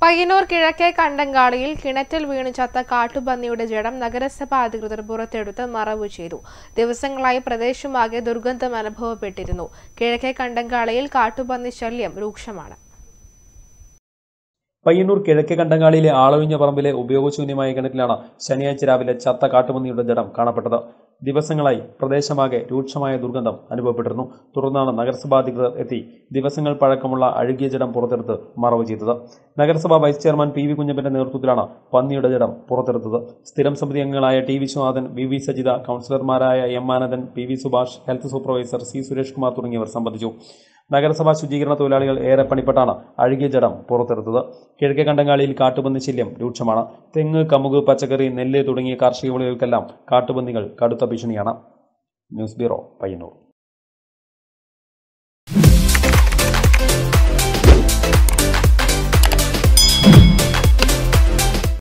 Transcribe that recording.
പയ്യന്നൂർ കിഴക്കേ കണ്ടങ്കാളിയിൽ കിണറ്റിൽ വീണു ചത്ത കാട്ടുപന്നിയുടെ ജഡം നഗരസഭാ അധികൃതർ പുറത്തെടുത്ത് മറവു ചെയ്തു ദിവസങ്ങളായി പ്രദേശമാകെ ദുർഗന്ധം അനുഭവപ്പെട്ടിരുന്നു കിഴക്കേ കണ്ടങ്കാളിയിൽ കാട്ടുപന്നി ശല്യം രൂക്ഷമാണ് പയ്യന്നൂർ കിഴക്കേ കണ്ടങ്ങാളിയിലെ ആളൊഴിഞ്ഞ പറമ്പിലെ ഉപയോഗശൂന്യമായ കിണറ്റിലാണ് ശനിയാഴ്ച രാവിലെ ചത്ത കാട്ടുപന്നിയുടെ ജഡം കാണപ്പെട്ടത് ദിവസങ്ങളായി പ്രദേശമാകെ രൂക്ഷമായ ദുർഗന്ധം അനുഭവപ്പെട്ടിരുന്നു തുടർന്നാണ് നഗരസഭാ അധികൃതർ എത്തി ദിവസങ്ങൾ പഴക്കമുള്ള അഴുകിയ ജഡം പുറത്തെടുത്ത് മറവ് ചെയ്തത് നഗരസഭാ വൈസ് ചെയർമാൻ പി വി കുഞ്ഞപ്പന്റെ നേതൃത്വത്തിലാണ് പന്നിയുടെ ജഡം പുറത്തെടുത്തത് സ്ഥിരം സമിതി അംഗങ്ങളായ T Viswanathan V V Sajitha കൗൺസിലർമാരായ M Anandan P V Subhash health supervisor C Suresh Kumar തുടങ്ങിയവർ സംബന്ധിച്ചു നഗരസഭാ ശുചീകരണ തൊഴിലാളികൾ ഏറെ പണിപ്പെട്ടാണ് അഴുകിയ ജഡം പുറത്തെടുത്തത് കിഴക്കേ കണ്ടങ്ങാളിയിൽ കാട്ടുപന്നി ശല്യം രൂക്ഷമാണ് തെങ്ങ് കമുക് പച്ചക്കറി നെല്ല് തുടങ്ങിയ കാർഷിക വിളകൾക്കെല്ലാം കാട്ടുപന്നികൾ കടുത്ത ഭീഷണിയാണ് ന്യൂസ് ബ്യൂറോ പയ്യന്നൂർ